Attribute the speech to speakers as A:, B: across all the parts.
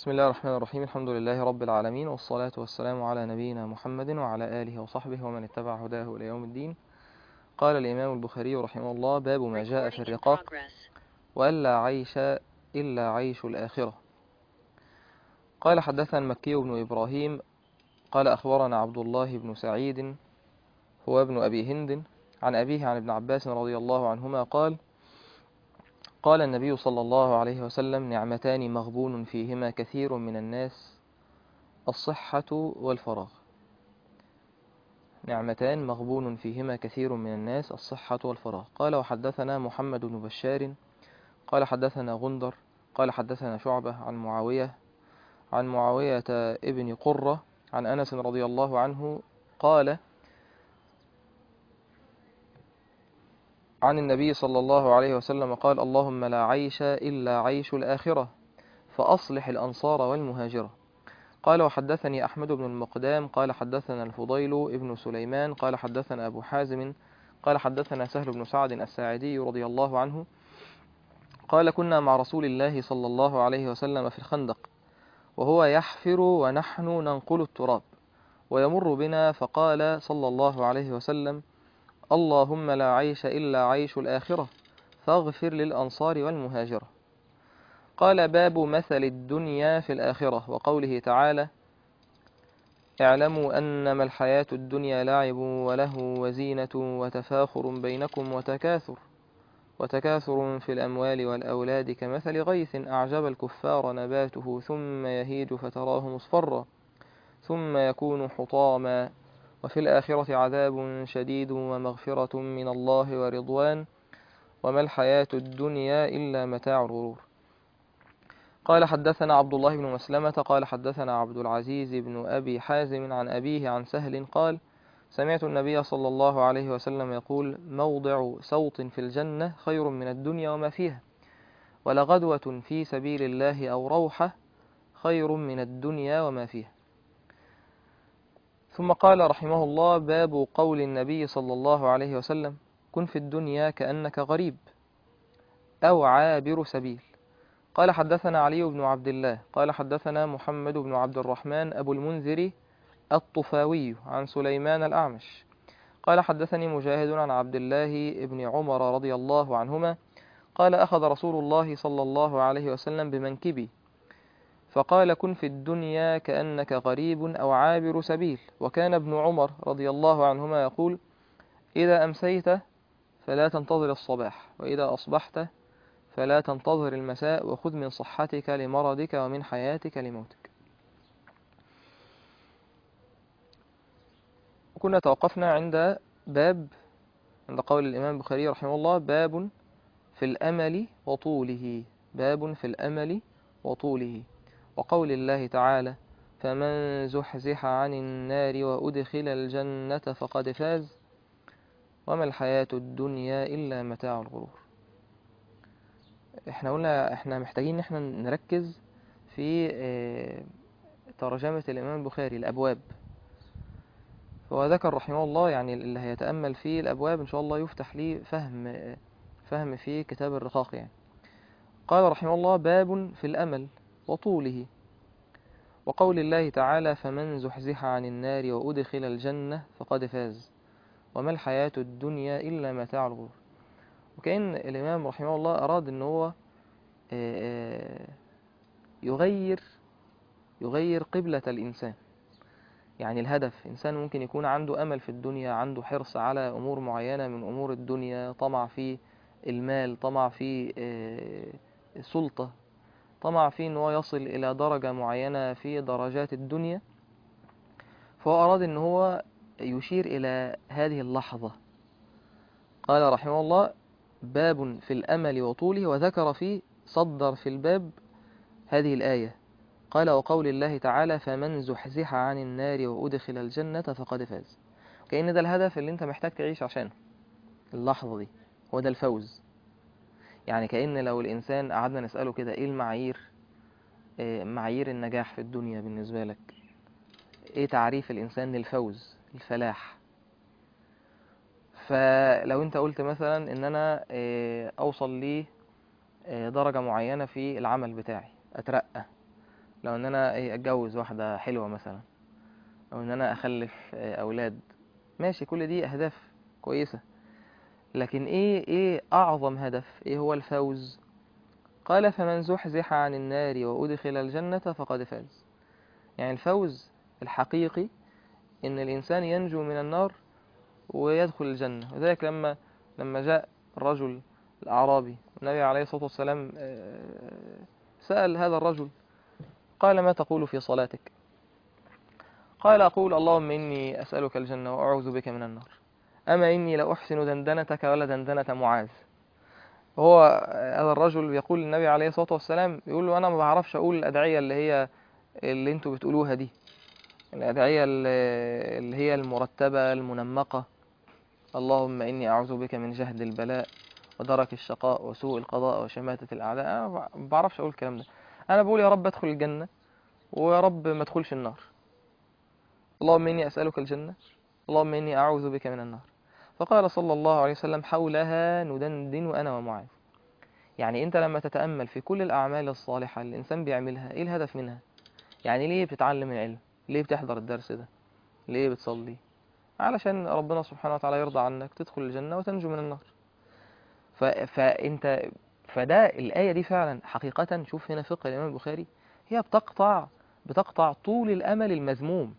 A: بسم الله الرحمن الرحيم الحمد لله رب العالمين والصلاة والسلام على نبينا محمد وعلى آله وصحبه ومن اتبع هداه إلى يوم الدين قال الإمام البخاري رحمه الله باب ما جاء في الرقاق وألا عيش إلا عيش الآخرة قال حدثنا مكي بن إبراهيم قال أخبرنا عبد الله بن سعيد هو ابن أبي هند عن أبيه عن ابن عباس رضي الله عنهما قال قال النبي صلى الله عليه وسلم نعمتان مغبون فيهما كثير من الناس الصحة والفراغ نعمتان مغبون فيهما كثير من الناس الصحة والفراغ قال وحدثنا محمد بن بشار قال حدثنا غندر قال حدثنا شعبة عن معاوية عن معاوية ابن قرة عن أنس رضي الله عنه قال عن النبي صلى الله عليه وسلم قال اللهم لا عيش إلا عيش الآخرة فأصلح الأنصار والمهاجرة قال وحدثني أحمد بن المقدام قال حدثنا الفضيل ابن سليمان قال حدثنا أبو حازم قال حدثنا سهل بن سعد الساعدي رضي الله عنه قال كنا مع رسول الله صلى الله عليه وسلم في الخندق وهو يحفر ونحن ننقل التراب ويمر بنا فقال صلى الله عليه وسلم اللهم لا عيش إلا عيش الآخرة فاغفر للأنصار والمهاجرة قال باب مثل الدنيا في الآخرة وقوله تعالى اعلموا أنما الحياة الدنيا لعب وله وزينة وتفاخر بينكم وتكاثر وتكاثر في الأموال والأولاد كمثل غيث أعجب الكفار نباته ثم يهيج فتراه مصفرا ثم يكون حطاما وفي الآخرة عذاب شديد ومغفرة من الله ورضوان وما الحياة الدنيا إلا متاع الغرور قال حدثنا عبد الله بن مسلمة قال حدثنا عبد العزيز بن أبي حازم عن أبيه عن سهل قال سمعت النبي صلى الله عليه وسلم يقول موضع سوط في الجنة خير من الدنيا وما فيها ولغدوة في سبيل الله أو روحة خير من الدنيا وما فيها ثم قال رحمه الله باب قول النبي صلى الله عليه وسلم كن في الدنيا كأنك غريب أو عابر سبيل قال حدثنا علي بن عبد الله قال حدثنا محمد بن عبد الرحمن أبو المنذر الطفاوي عن سليمان الأعمش قال حدثني مجاهد عن عبد الله بن عمر رضي الله عنهما قال أخذ رسول الله صلى الله عليه وسلم بمنكبي فقال كن في الدنيا كأنك غريب أو عابر سبيل وكان ابن عمر رضي الله عنهما يقول إذا أمسيت فلا تنتظر الصباح وإذا أصبحت فلا تنتظر المساء وخذ من صحتك لمرضك ومن حياتك لموتك وكنا توقفنا عند باب عند قول الإمام البخاري رحمه الله باب في الأمل وطوله باب في الأمل وطوله وقول الله تعالى فمن زحزح عن النار وأدخل الجنة فقد فاز وما الحياة الدنيا إلا متاع الغرور احنا قلنا احنا محتاجين ان احنا نركز في ترجمة الإمام البخاري الأبواب فهو ذكر رحمه الله يعني اللي هيتأمل في الأبواب إن شاء الله يفتح لي فهم فهم في كتاب الرقاق يعني قال رحمه الله باب في الأمل وطوله وقول الله تعالى فمن زحزح عن النار وأدخل الجنة فقد فاز وما الحياة الدنيا إلا متاع الغرور وكأن الإمام رحمه الله أراد أن هو يغير يغير قبلة الإنسان يعني الهدف إنسان ممكن يكون عنده أمل في الدنيا عنده حرص على أمور معينة من أمور الدنيا طمع في المال طمع في سلطة طمع في أنه يصل إلى درجة معينة في درجات الدنيا فهو أراد أن هو يشير إلى هذه اللحظة قال رحمه الله باب في الأمل وطوله وذكر في صدر في الباب هذه الآية قال وقول الله تعالى فمن زحزح عن النار وأدخل الجنة فقد فاز كأن ده الهدف اللي انت محتاج تعيش عشانه اللحظة دي هو ده الفوز يعني كأن لو الإنسان قعدنا نسأله كده إيه المعايير إيه معايير النجاح في الدنيا بالنسبة لك إيه تعريف الإنسان للفوز الفلاح فلو أنت قلت مثلا إن أنا إيه أوصل لي إيه درجة معينة في العمل بتاعي أترقى لو ان انا ايه اتجوز واحدة حلوة مثلا او ان انا اخلف آه، اولاد ماشي كل دي اهداف كويسة لكن ايه ايه اعظم هدف ايه هو الفوز قال فمن زحزح عن النار وادخل الجنة فقد فاز يعني الفوز الحقيقي ان الانسان ينجو من النار ويدخل الجنة وذلك لما لما جاء الرجل الأعرابي النبي عليه الصلاة والسلام آه، سأل هذا الرجل قال ما تقول في صلاتك قال أقول اللهم إني أسألك الجنة وأعوذ بك من النار أما إني لأحسن دندنتك ولا دندنة معاذ هو هذا الرجل يقول للنبي عليه الصلاة والسلام يقول له أنا ما بعرفش أقول الأدعية اللي هي اللي انتوا بتقولوها دي الأدعية اللي اللي هي المرتبة المنمقة اللهم إني أعوذ بك من جهد البلاء ودرك الشقاء وسوء القضاء وشماتة الأعداء أنا ما بعرفش أقول الكلام ده أنا بقول يا رب أدخل الجنة ويا رب ما أدخلش النار اللهم إني أسألك الجنة اللهم إني أعوذ بك من النار فقال صلى الله عليه وسلم حولها ندندن أنا ومعاذ يعني أنت لما تتأمل في كل الأعمال الصالحة اللي الإنسان بيعملها إيه الهدف منها يعني ليه بتتعلم العلم ليه بتحضر الدرس ده ليه بتصلي علشان ربنا سبحانه وتعالى يرضى عنك تدخل الجنة وتنجو من النار ف... فأنت فده الآية دي فعلا حقيقة شوف هنا فقه الإمام البخاري هي بتقطع بتقطع طول الأمل المذموم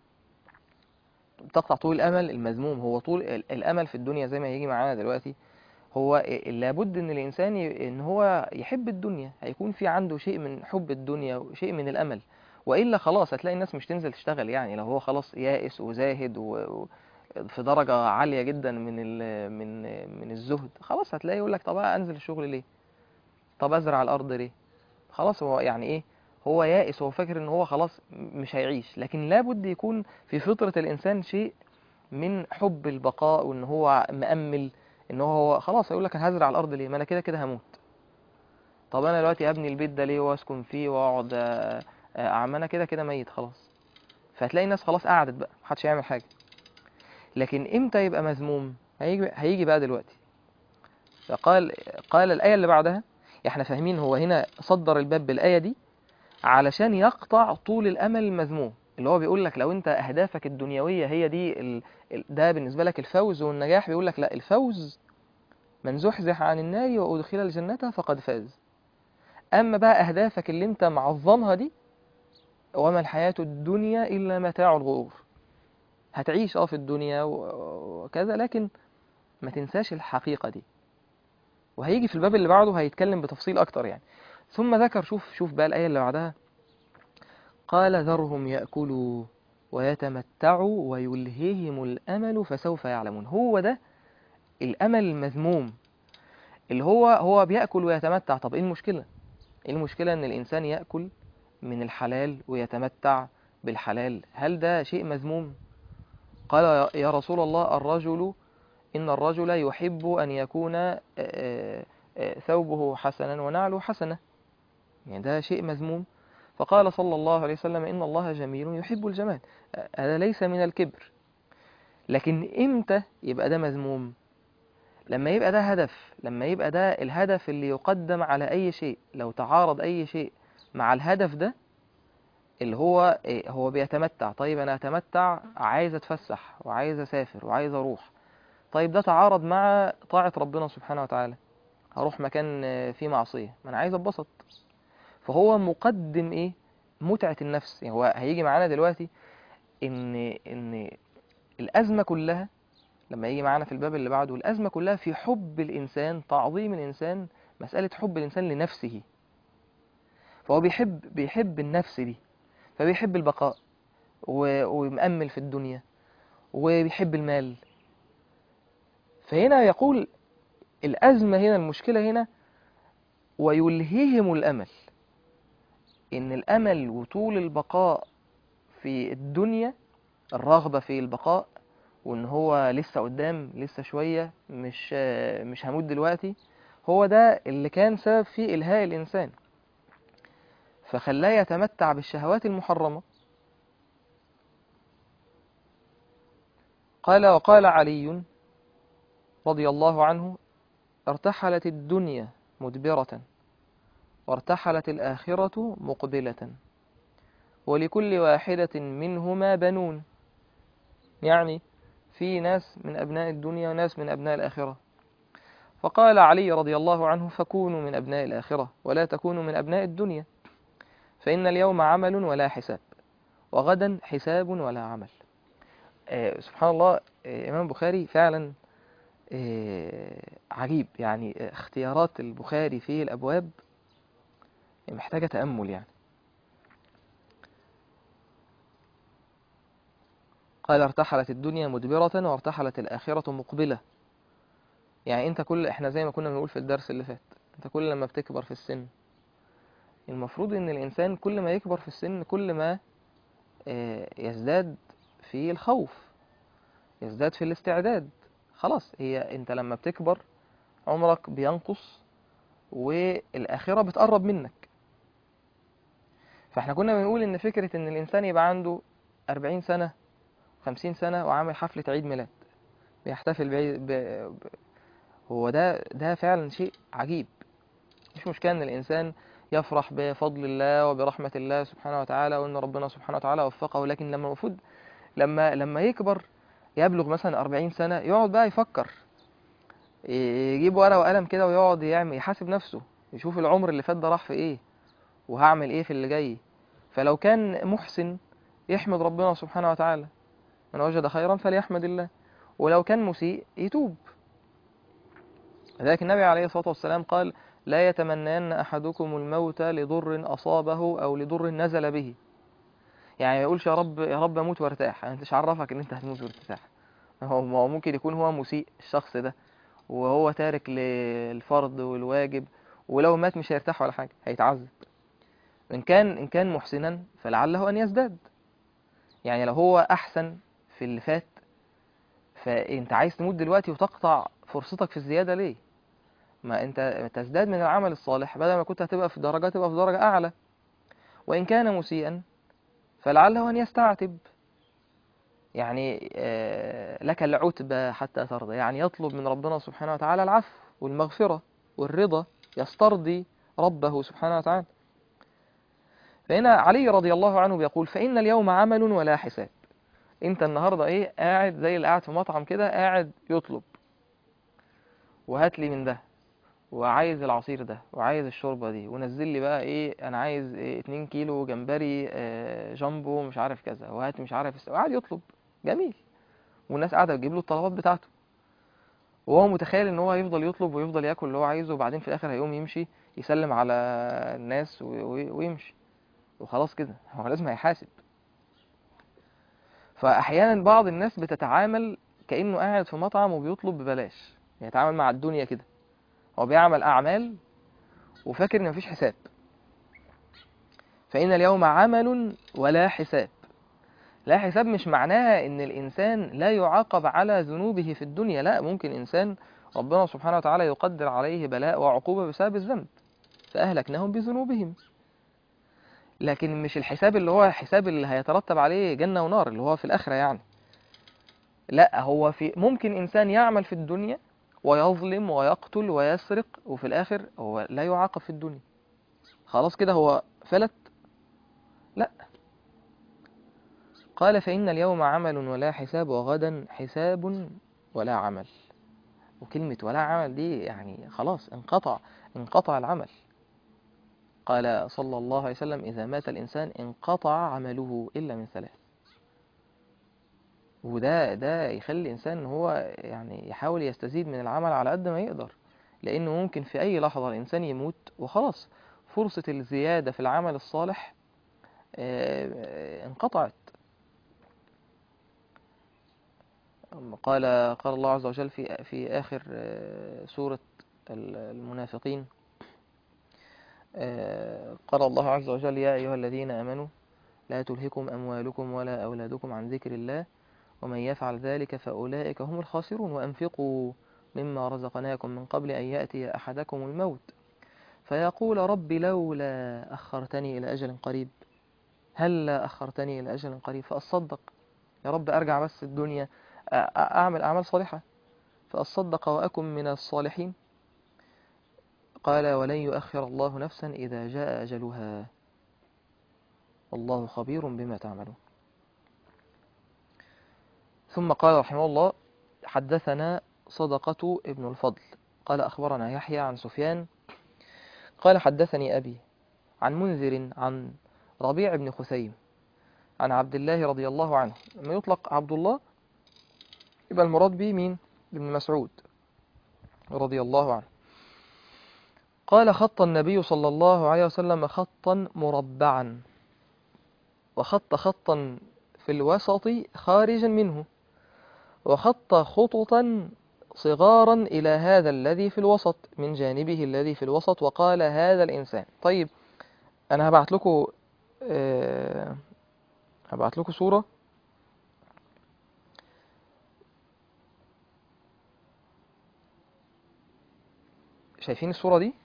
A: بتقطع طول الأمل المذموم هو طول ال- الأمل في الدنيا زي ما هيجي معانا دلوقتي هو لابد ان الانسان ي- ان هو يحب الدنيا هيكون في عنده شيء من حب الدنيا وشيء من الامل والا خلاص هتلاقي الناس مش تنزل تشتغل يعني لو هو خلاص يائس وزاهد و... و- في درجة عالية جدا من ال... من من الزهد خلاص هتلاقيه يقول لك طب انزل الشغل ليه طب ازرع الارض ليه خلاص هو يعني ايه هو يائس هو فاكر ان هو خلاص مش هيعيش لكن لابد يكون في فطرة الانسان شيء من حب البقاء وان هو مأمل ان هو هو خلاص هيقول لك انا هزرع الارض ليه ما انا كده كده هموت طب انا دلوقتي ابني البيت ده ليه واسكن فيه واقعد آه، آه، اعمل انا كده كده ميت خلاص فهتلاقي الناس خلاص قعدت بقى محدش يعمل حاجه لكن امتى يبقى مذموم هيجي هيجي بقى دلوقتي فقال قال الايه اللي بعدها احنا فاهمين هو هنا صدر الباب بالايه دي علشان يقطع طول الامل المذموم اللي هو بيقول لك لو انت اهدافك الدنيويه هي دي ال... ال- ده بالنسبه لك الفوز والنجاح بيقول لك لا الفوز من زحزح عن النار وادخل الجنه فقد فاز اما بقى اهدافك اللي انت معظمها دي وما الحياه الدنيا الا متاع الغرور هتعيش اه في الدنيا و- وكذا لكن ما تنساش الحقيقه دي وهيجي في الباب اللي بعده هيتكلم بتفصيل اكتر يعني ثم ذكر شوف شوف بقى الايه اللي بعدها قال ذرهم ياكلوا ويتمتعوا ويلهيهم الامل فسوف يعلمون هو ده الامل المذموم اللي هو هو بياكل ويتمتع طب ايه المشكله ايه المشكله ان الانسان ياكل من الحلال ويتمتع بالحلال هل ده شيء مذموم قال يا- يا رسول الله الرجل ان الرجل يحب ان يكون آه، آه، آه، ثوبه حسنا ونعله حسنه يعني ده شيء مذموم فقال صلى الله عليه وسلم إن الله جميل يحب الجمال آه، هذا ليس من الكبر لكن إمتى يبقى ده مذموم لما يبقى ده هدف لما يبقى ده الهدف اللي يقدم على أي شيء لو تعارض أي شيء مع الهدف ده اللي هو إيه، هو بيتمتع طيب أنا أتمتع عايز أتفسح وعايز أسافر وعايز أروح طيب ده تعارض مع طاعة ربنا سبحانه وتعالى هروح مكان آه، فيه معصية ما أنا عايز أتبسط فهو مقدم ايه متعة النفس يعني هو هيجي معانا دلوقتي ان ان الازمة كلها لما يجي معانا في الباب اللي بعده الازمة كلها في حب الانسان تعظيم الانسان مسألة حب الانسان لنفسه فهو بيحب بيحب النفس دي فبيحب البقاء و- ومأمل في الدنيا وبيحب المال فهنا يقول الأزمة هنا المشكلة هنا ويلهيهم الأمل إن الأمل وطول البقاء في الدنيا الرغبة في البقاء وإن هو لسه قدام لسه شوية مش مش هموت دلوقتي هو ده اللي كان سبب في إلهاء الإنسان فخلاه يتمتع بالشهوات المحرمة قال وقال علي رضي الله عنه ارتحلت الدنيا مدبرة وارتحلت الآخرة مقبلة ولكل واحدة منهما بنون يعني في ناس من أبناء الدنيا وناس من أبناء الآخرة فقال علي رضي الله عنه فكونوا من أبناء الآخرة ولا تكونوا من أبناء الدنيا فإن اليوم عمل ولا حساب وغدا حساب ولا عمل آه سبحان الله آه إمام البخاري فعلا آه عجيب يعني اختيارات البخاري في الأبواب محتاجة تأمل يعني قال ارتحلت الدنيا مدبرة وارتحلت الآخرة مقبلة يعني انت كل احنا زي ما كنا بنقول في الدرس اللي فات انت كل لما بتكبر في السن المفروض ان الانسان كل ما يكبر في السن كل ما يزداد في الخوف يزداد في الاستعداد خلاص هي انت لما بتكبر عمرك بينقص والآخرة بتقرب منك فاحنا كنا بنقول ان فكرة ان الانسان يبقى عنده 40 سنة 50 سنة وعامل حفلة عيد ميلاد بيحتفل بعيد ب... ب... هو ده ده فعلا شيء عجيب مش مشكلة ان الانسان يفرح بفضل الله وبرحمة الله سبحانه وتعالى وان ربنا سبحانه وتعالى وفقه لكن لما المفروض لما لما يكبر يبلغ مثلا 40 سنة يقعد بقى يفكر يجيب ورقة وقلم كده ويقعد يعمل يحاسب نفسه يشوف العمر اللي فات ده راح في ايه وهعمل ايه في اللي جاي فلو كان محسن يحمد ربنا سبحانه وتعالى من وجد خيرا فليحمد الله ولو كان مسيء يتوب لذلك النبي عليه الصلاة والسلام قال لا يتمنين أحدكم الموت لضر أصابه أو لضر نزل به يعني ما يقولش يا رب يا رب اموت وارتاح انت مش عرفك ان انت هتموت وارتاح هو ممكن يكون هو مسيء الشخص ده وهو تارك للفرض والواجب ولو مات مش هيرتاح ولا حاجة هيتعذب إن كان إن كان محسنا فلعله أن يزداد يعني لو هو أحسن في اللي فات فأنت عايز تموت دلوقتي وتقطع فرصتك في الزيادة ليه ما أنت تزداد من العمل الصالح بدل ما كنت هتبقى في درجة تبقى في درجة أعلى وإن كان مسيئا فلعله أن يستعتب يعني لك العتبى حتى ترضى يعني يطلب من ربنا سبحانه وتعالى العفو والمغفرة والرضا يسترضي ربه سبحانه وتعالى فهنا علي رضي الله عنه بيقول فإن اليوم عمل ولا حساب انت النهاردة ايه قاعد زي اللي قاعد في مطعم كده قاعد يطلب وهات لي من ده وعايز العصير ده وعايز الشوربة دي ونزل لي بقى ايه انا عايز إيه 2 كيلو جمبري آه جامبو مش عارف كذا وهات مش عارف وقاعد يطلب جميل والناس قاعدة تجيب له الطلبات بتاعته وهو متخيل ان هو هيفضل يطلب ويفضل ياكل اللي هو عايزه وبعدين في الاخر هيقوم يمشي يسلم على الناس ويمشي وخلاص كده هو لازم هيحاسب فاحيانا بعض الناس بتتعامل كانه قاعد في مطعم وبيطلب ببلاش يتعامل مع الدنيا كده هو بيعمل اعمال وفاكر ان مفيش حساب فان اليوم عمل ولا حساب لا حساب مش معناها ان الانسان لا يعاقب على ذنوبه في الدنيا لا ممكن انسان ربنا سبحانه وتعالى يقدر عليه بلاء وعقوبة بسبب الذنب فأهلكناهم بذنوبهم لكن مش الحساب اللي هو الحساب اللي هيترتب عليه جنة ونار اللي هو في الآخرة يعني لا هو في ممكن إنسان يعمل في الدنيا ويظلم ويقتل ويسرق وفي الآخر هو لا يعاقب في الدنيا خلاص كده هو فلت لا قال فإن اليوم عمل ولا حساب وغدا حساب ولا عمل وكلمة ولا عمل دي يعني خلاص انقطع انقطع العمل قال صلى الله عليه وسلم إذا مات الإنسان انقطع عمله إلا من ثلاث وده ده يخلي الإنسان هو يعني يحاول يستزيد من العمل على قد ما يقدر لأنه ممكن في أي لحظة الإنسان يموت وخلاص فرصة الزيادة في العمل الصالح انقطعت قال قال الله عز وجل في في آخر سورة المنافقين قال الله عز وجل يا أيها الذين آمنوا لا تلهكم أموالكم ولا أولادكم عن ذكر الله ومن يفعل ذلك فأولئك هم الخاسرون وأنفقوا مما رزقناكم من قبل أن يأتي أحدكم الموت فيقول رب لولا أخرتني إلى أجل قريب هل أخرتني إلى أجل قريب فأصدق يا رب أرجع بس الدنيا أعمل أعمال صالحة فأصدق وأكن من الصالحين قال ولن يؤخر الله نفسا إذا جاء أجلها والله خبير بما تعملون ثم قال رحمه الله حدثنا صدقة ابن الفضل قال أخبرنا يحيى عن سفيان قال حدثني أبي عن منذر عن ربيع بن خثيم عن عبد الله رضي الله عنه لما يطلق عبد الله يبقى المراد به مين ابن مسعود رضي الله عنه قال خط النبي صلى الله عليه وسلم خطا مربعا وخط خطا في الوسط خارجا منه وخط خططا صغارا إلى هذا الذي في الوسط من جانبه الذي في الوسط وقال هذا الإنسان طيب أنا هبعت لكم أه هبعت لكم صورة شايفين الصورة دي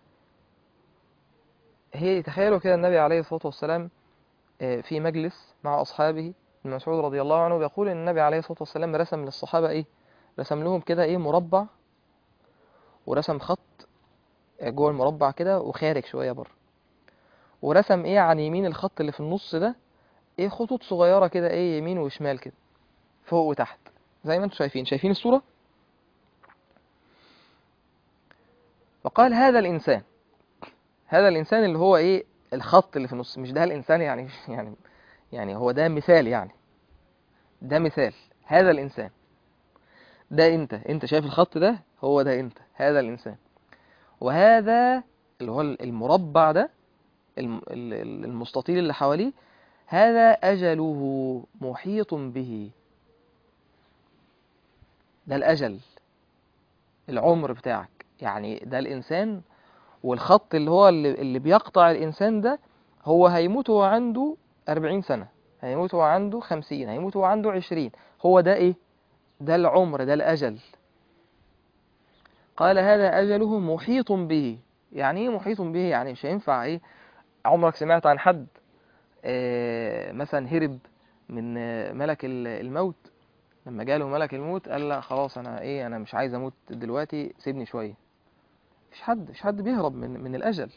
A: هي تخيلوا كده النبي عليه الصلاة والسلام في مجلس مع أصحابه ابن مسعود رضي الله عنه بيقول ان النبي عليه الصلاة والسلام رسم للصحابة ايه رسم لهم كده ايه مربع ورسم خط جوه المربع كده وخارج شوية بره ورسم ايه عن يمين الخط اللي في النص ده ايه خطوط صغيرة كده ايه يمين وشمال كده فوق وتحت زي ما انتم شايفين شايفين الصورة وقال هذا الإنسان هذا الإنسان اللي هو ايه الخط اللي في النص مش ده الإنسان يعني يعني يعني هو ده مثال يعني ده مثال هذا الإنسان ده أنت أنت شايف الخط ده هو ده أنت هذا الإنسان وهذا اللي هو المربع ده المستطيل اللي حواليه هذا أجله محيط به ده الأجل العمر بتاعك يعني ده الإنسان والخط اللي هو اللي, اللي بيقطع الإنسان ده هو هيموت وهو عنده أربعين سنة هيموت وهو عنده خمسين هيموت وهو عنده عشرين هو ده إيه؟ ده العمر ده الأجل قال هذا أجله محيط به يعني إيه محيط به؟ يعني مش هينفع إيه؟ عمرك سمعت عن حد آه مثلا هرب من آه ملك الموت لما جاله ملك الموت قال لا خلاص أنا إيه أنا مش عايز أموت دلوقتي سيبني شوية مفيش حد مفيش حد بيهرب من من الأجل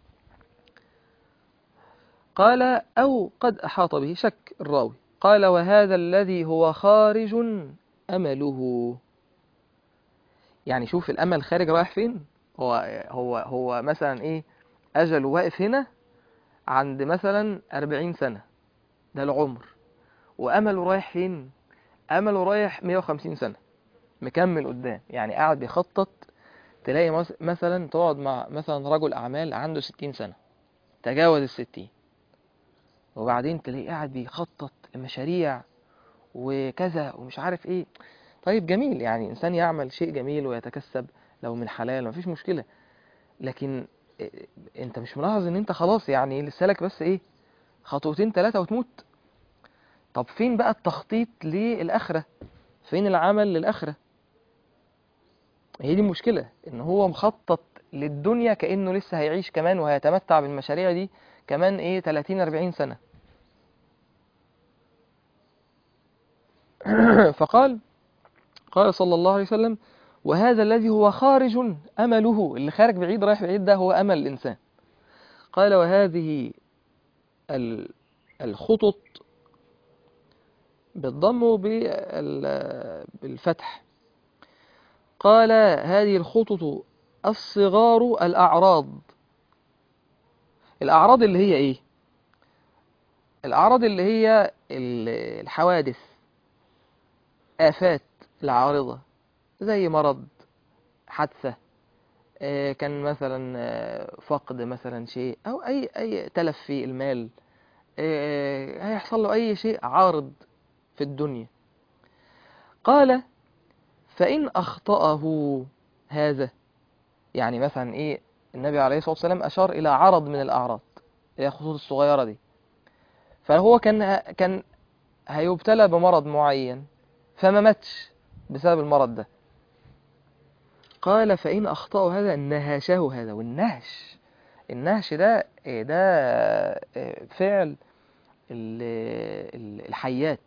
A: قال أو قد أحاط به شك الراوي قال وهذا الذي هو خارج أمله يعني شوف الأمل خارج رايح فين هو هو هو مثلا إيه أجله واقف هنا عند مثلا أربعين سنة ده العمر وأمله رايح فين أمله رايح مية وخمسين سنة مكمل قدام يعني قاعد بيخطط تلاقي مثلا تقعد مع مثلا رجل أعمال عنده ستين سنة تجاوز الستين وبعدين تلاقيه قاعد بيخطط مشاريع وكذا ومش عارف ايه طيب جميل يعني انسان يعمل شيء جميل ويتكسب لو من حلال مفيش مشكله لكن انت مش ملاحظ ان انت خلاص يعني لسه لك بس ايه خطوتين ثلاثه وتموت طب فين بقى التخطيط للاخره فين العمل للاخره هي دي المشكله ان هو مخطط للدنيا كانه لسه هيعيش كمان وهيتمتع بالمشاريع دي كمان ايه 30 40 سنه فقال قال صلى الله عليه وسلم وهذا الذي هو خارج امله اللي خارج بعيد رايح بعيد ده هو امل الانسان قال وهذه الخطط بالضم بالفتح قال هذه الخطط الصغار الأعراض الأعراض اللي هي إيه؟ الأعراض اللي هي الحوادث آفات العارضة زي مرض حادثة كان مثلا فقد مثلا شيء أو أي أي تلف في المال هيحصل له أي شيء عارض في الدنيا قال فإن أخطأه هذا يعني مثلا إيه النبي عليه الصلاة والسلام أشار إلى عرض من الأعراض اللي هي الخطوط الصغيرة دي فهو كان كان هيبتلى بمرض معين فما ماتش بسبب المرض ده قال فإن أخطأه هذا نهشه هذا والنهش النهش ده ده فعل الحيات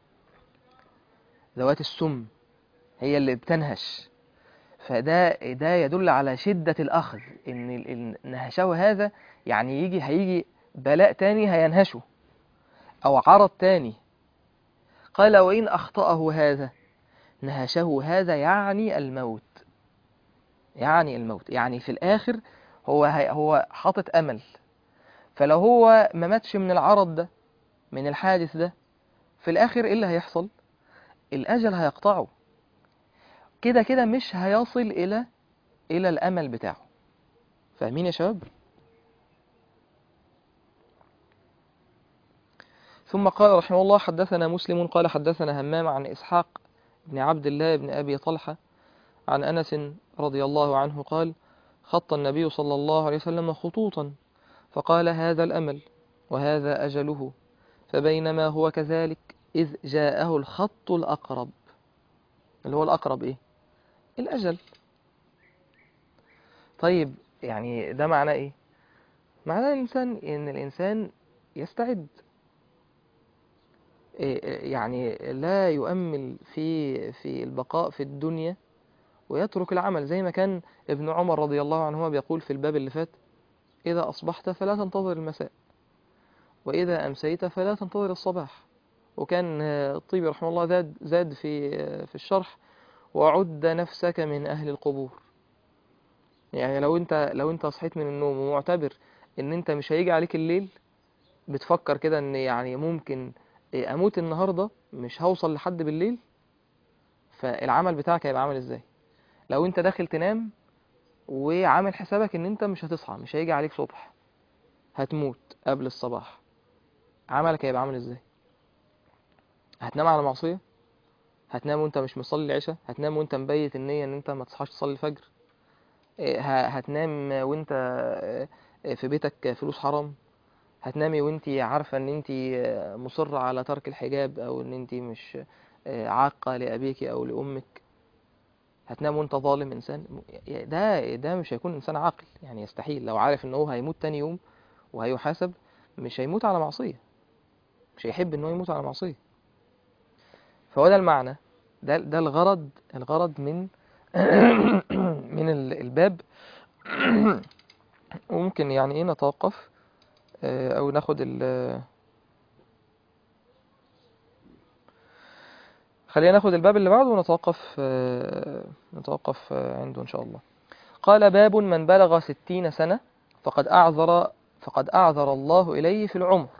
A: ذوات السم هي اللي بتنهش فده ده يدل على شدة الأخذ إن نهشه هذا يعني يجي هيجي بلاء تاني هينهشه أو عرض تاني قال وإن أخطأه هذا نهشه هذا يعني الموت يعني الموت يعني في الآخر هو هي هو حاطط أمل فلو هو ما ماتش من العرض ده من الحادث ده في الآخر إيه اللي هيحصل الأجل هيقطعه كده كده مش هيصل إلى إلى الأمل بتاعه فاهمين يا شباب ثم قال رحمه الله حدثنا مسلم قال حدثنا همام عن إسحاق بن عبد الله بن أبي طلحة عن أنس رضي الله عنه قال خط النبي صلى الله عليه وسلم خطوطا فقال هذا الأمل وهذا أجله فبينما هو كذلك إذ جاءه الخط الأقرب اللي هو الأقرب إيه؟ الأجل طيب يعني ده معناه إيه؟ معناه الإنسان إن الإنسان يستعد يعني لا يؤمل في في البقاء في الدنيا ويترك العمل زي ما كان ابن عمر رضي الله عنهما بيقول في الباب اللي فات إذا أصبحت فلا تنتظر المساء وإذا أمسيت فلا تنتظر الصباح وكان الطيبي رحمه الله زاد زاد في في الشرح وعد نفسك من أهل القبور يعني لو أنت لو أنت صحيت من النوم ومعتبر إن أنت مش هيجي عليك الليل بتفكر كده إن يعني ممكن أموت النهاردة مش هوصل لحد بالليل فالعمل بتاعك هيبقى عامل إزاي لو أنت داخل تنام وعامل حسابك إن أنت مش هتصحى مش هيجي عليك صبح هتموت قبل الصباح عملك هيبقى عامل إزاي هتنام على معصية هتنام وانت مش مصلي العشاء هتنام وانت مبيت النية ان انت ما تصحاش تصلي الفجر هتنام وانت في بيتك فلوس حرام هتنامي وانت عارفة ان انت مصرة على ترك الحجاب او ان انت مش عاقة لأبيك او لأمك هتنام وانت ظالم انسان ده ده مش هيكون انسان عاقل يعني يستحيل لو عارف ان هو هيموت تاني يوم وهيحاسب مش هيموت على معصية مش هيحب ان هو يموت على معصية فهو ده المعنى ده ده الغرض الغرض من من الباب وممكن يعني ايه نتوقف او ناخد ال خلينا ناخد الباب اللي بعده ونتوقف نتوقف عنده ان شاء الله قال باب من بلغ ستين سنة فقد أعذر فقد أعذر الله إليه في العمر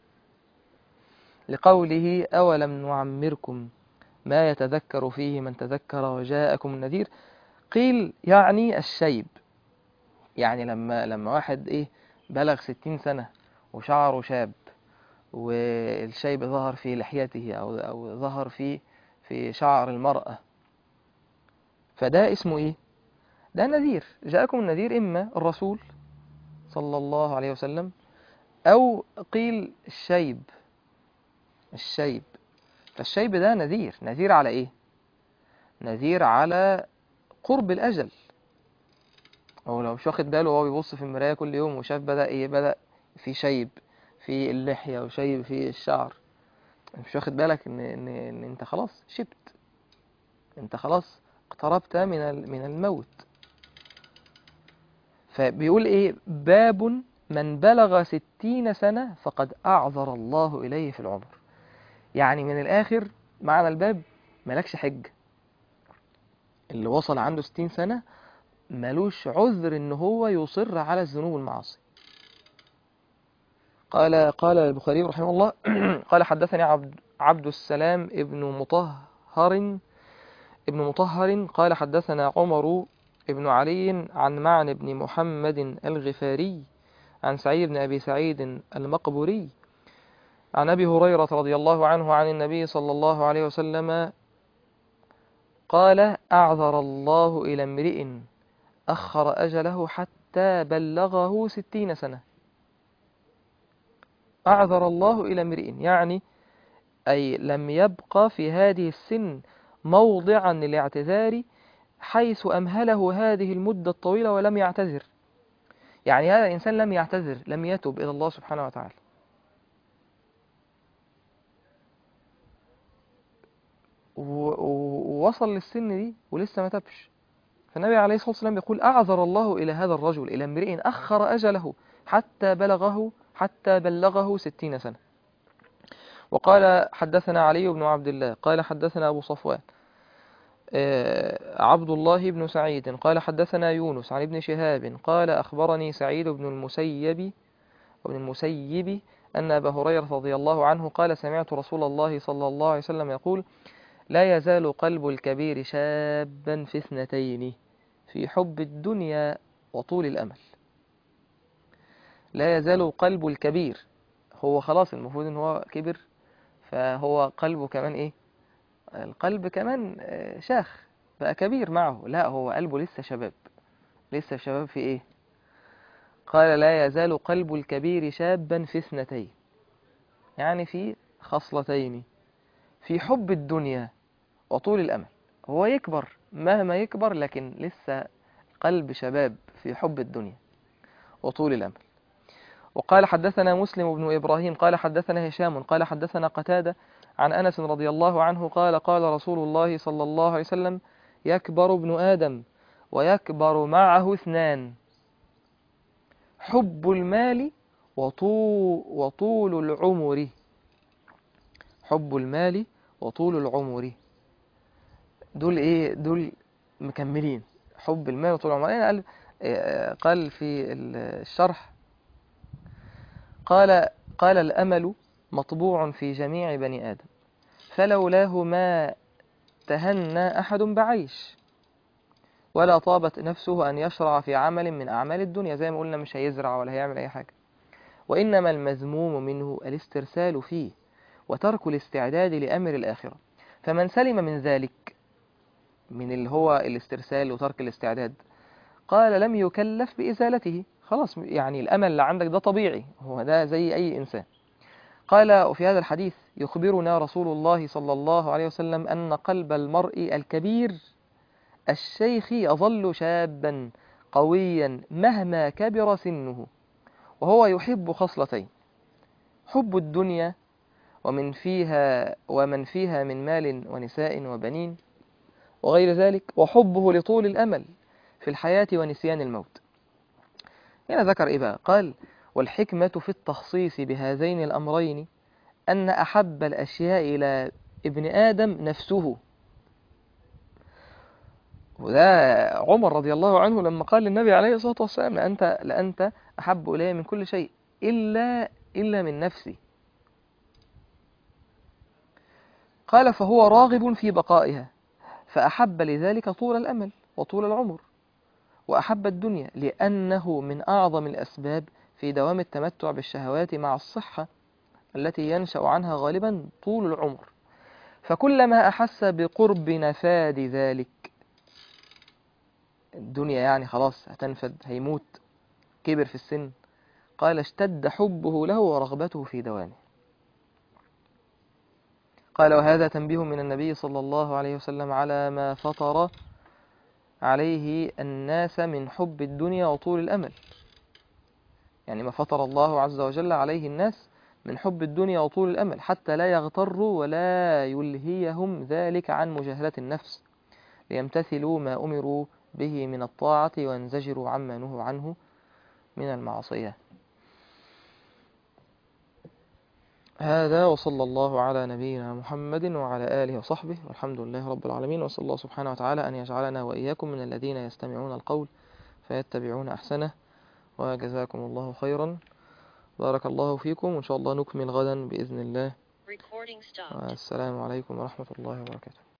A: لقوله أولم نعمركم ما يتذكر فيه من تذكر وجاءكم النذير قيل يعني الشيب يعني لما لما واحد ايه بلغ ستين سنة وشعره شاب والشيب ظهر في لحيته أو أو ظهر في في شعر المرأة فده اسمه ايه ده نذير جاءكم النذير إما الرسول صلى الله عليه وسلم أو قيل الشيب الشيب فالشيب ده نذير نذير على ايه نذير على قرب الأجل هو لو مش واخد باله وهو بيبص في المراية كل يوم وشاف بدأ ايه بدأ في شيب في اللحية وشيب في الشعر مش واخد بالك ان ان, إن انت خلاص شبت انت خلاص اقتربت من من الموت فبيقول ايه باب من بلغ ستين سنة فقد أعذر الله إليه في العمر يعني من الآخر معنى الباب ملكش حج اللي وصل عنده ستين سنة ملوش عذر ان هو يصر على الذنوب والمعاصي قال قال البخاري رحمه الله قال حدثني عبد عبد السلام ابن مطهر ابن مطهر قال حدثنا عمر ابن علي عن معن بن محمد الغفاري عن سعيد بن أبي سعيد المقبوري عن أبي هريرة رضي الله عنه عن النبي صلى الله عليه وسلم قال أعذر الله إلى امرئ أخر أجله حتى بلغه ستين سنة أعذر الله إلى امرئ يعني أي لم يبقى في هذه السن موضعا للاعتذار حيث أمهله هذه المدة الطويلة ولم يعتذر يعني هذا الإنسان لم يعتذر لم يتب إلى الله سبحانه وتعالى ووصل للسن دي ولسه ما تبش فالنبي عليه الصلاة والسلام يقول أعذر الله إلى هذا الرجل إلى امرئ أخر أجله حتى بلغه حتى بلغه ستين سنة وقال حدثنا علي بن عبد الله قال حدثنا أبو صفوان آه، عبد الله بن سعيد قال حدثنا يونس عن ابن شهاب قال أخبرني سعيد بن المسيب وابن المسيب أن أبا هريرة رضي الله عنه قال سمعت رسول الله صلى الله عليه وسلم يقول لا يزال قلب الكبير شابا في اثنتين في حب الدنيا وطول الأمل لا يزال قلب الكبير هو خلاص المفروض ان هو كبر فهو قلبه كمان ايه القلب كمان آه، شاخ بقى كبير معه لا هو قلبه لسه شباب لسه شباب في ايه قال لا يزال قلب الكبير شابا في اثنتين يعني في خصلتين في حب الدنيا وطول الأمل هو يكبر مهما يكبر لكن لسه قلب شباب في حب الدنيا وطول الأمل وقال حدثنا مسلم بن إبراهيم قال حدثنا هشام قال حدثنا قتادة عن أنس رضي الله عنه قال قال رسول الله صلى الله عليه وسلم يكبر ابن آدم ويكبر معه اثنان حب المال وطول, وطول العمر حب المال وطول العمر دول ايه دول مكملين حب المال وطول العمر يعني قال آه، قال في الشرح قال قال الأمل مطبوع في جميع بني آدم فلولاه ما تهنى أحد بعيش ولا طابت نفسه أن يشرع في عمل من أعمال الدنيا زي ما قلنا مش هيزرع ولا هيعمل أي حاجة وإنما المذموم منه الاسترسال فيه وترك الاستعداد لأمر الآخرة فمن سلم من ذلك من اللي هو الاسترسال وترك الاستعداد قال لم يكلف بإزالته خلاص يعني الأمل اللي عندك ده طبيعي هو ده زي أي إنسان قال وفي هذا الحديث يخبرنا رسول الله صلى الله عليه وسلم أن قلب المرء الكبير الشيخ يظل شابا قويا مهما كبر سنه وهو يحب خصلتين حب الدنيا ومن فيها ومن فيها من مال ونساء وبنين وغير ذلك وحبه لطول الأمل في الحياة ونسيان الموت هنا ذكر إيه بقى قال والحكمة في التخصيص بهذين الأمرين أن أحب الأشياء إلى ابن آدم نفسه وده عمر رضي الله عنه لما قال للنبي عليه الصلاة والسلام لأنت, لأنت أحب إلي من كل شيء إلا, إلا من نفسي قال فهو راغب في بقائها فأحب لذلك طول الأمل وطول العمر وأحب الدنيا لأنه من أعظم الأسباب في دوام التمتع بالشهوات مع الصحة التي ينشأ عنها غالبا طول العمر فكلما أحس بقرب نفاد ذلك الدنيا يعني خلاص هتنفد هيموت كبر في السن قال اشتد حبه له ورغبته في دوامه قال وهذا تنبيه من النبي صلى الله عليه وسلم على ما فطر عليه الناس من حب الدنيا وطول الأمل يعني ما فطر الله عز وجل عليه الناس من حب الدنيا وطول الأمل حتى لا يغتروا ولا يلهيهم ذلك عن مجاهلة النفس ليمتثلوا ما أمروا به من الطاعة وينزجروا عما نهوا عنه من المعصية هذا وصلى الله على نبينا محمد وعلى آله وصحبه والحمد لله رب العالمين وصلى الله سبحانه وتعالى أن يجعلنا وإياكم من الذين يستمعون القول فيتبعون أحسنه وجزاكم الله خيرا بارك الله فيكم وإن شاء الله نكمل غدا بإذن الله
B: Recording stopped.
A: والسلام عليكم ورحمة الله وبركاته